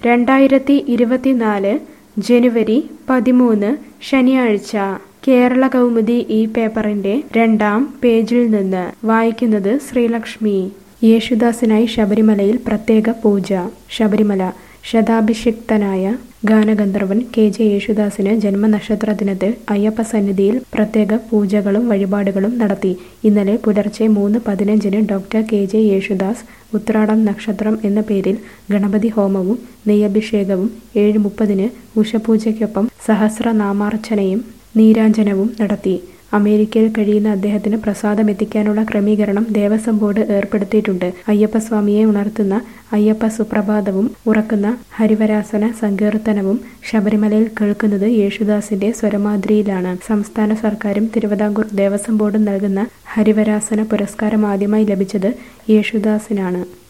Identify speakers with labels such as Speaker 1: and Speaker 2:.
Speaker 1: രണ്ടായിരത്തി ഇരുപത്തിനാല് ജനുവരി പതിമൂന്ന് ശനിയാഴ്ച കേരള കൗമുദി ഈ പേപ്പറിന്റെ രണ്ടാം പേജിൽ നിന്ന് വായിക്കുന്നത് ശ്രീലക്ഷ്മി യേശുദാസിനായി ശബരിമലയിൽ പ്രത്യേക പൂജ ശബരിമല ശതാഭിഷിക്തനായ ഗാനഗന്ധർവൻ കെ ജെ യേശുദാസിന് ജന്മനക്ഷത്ര ദിനത്തിൽ അയ്യപ്പ സന്നിധിയിൽ പ്രത്യേക പൂജകളും വഴിപാടുകളും നടത്തി ഇന്നലെ പുലർച്ചെ മൂന്ന് പതിനഞ്ചിന് doctor K J Yesudas Uthradam നക്ഷത്രം എന്ന പേരിൽ ഗണപതി ഹോമവും നെയ്യഭിഷേകവും ഏഴ് മുപ്പതിന് ഉഷപൂജയ്ക്കൊപ്പം സഹസ്രനാമാർച്ചനയും നീരാഞ്ജനവും നടത്തി അമേരിക്കയിൽ കഴിയുന്ന അദ്ദേഹത്തിന് പ്രസാദം എത്തിക്കാനുള്ള ക്രമീകരണം ദേവസ്വം ബോർഡ് ഏർപ്പെടുത്തിയിട്ടുണ്ട് അയ്യപ്പസ്വാമിയെ ഉണർത്തുന്ന അയ്യപ്പ സുപ്രഭാതവും ഉറക്കുന്ന ഹരിവരാസന സങ്കീർത്തനവും ശബരിമലയിൽ കേൾക്കുന്നത് യേശുദാസിന്റെ സ്വരമാതിരിയിലാണ് സംസ്ഥാന സർക്കാരും തിരുവിതാംകൂർ ദേവസ്വം ബോർഡും നൽകുന്ന ഹരിവരാസന പുരസ്കാരം ആദ്യമായി ലഭിച്ചത് യേശുദാസിനാണ്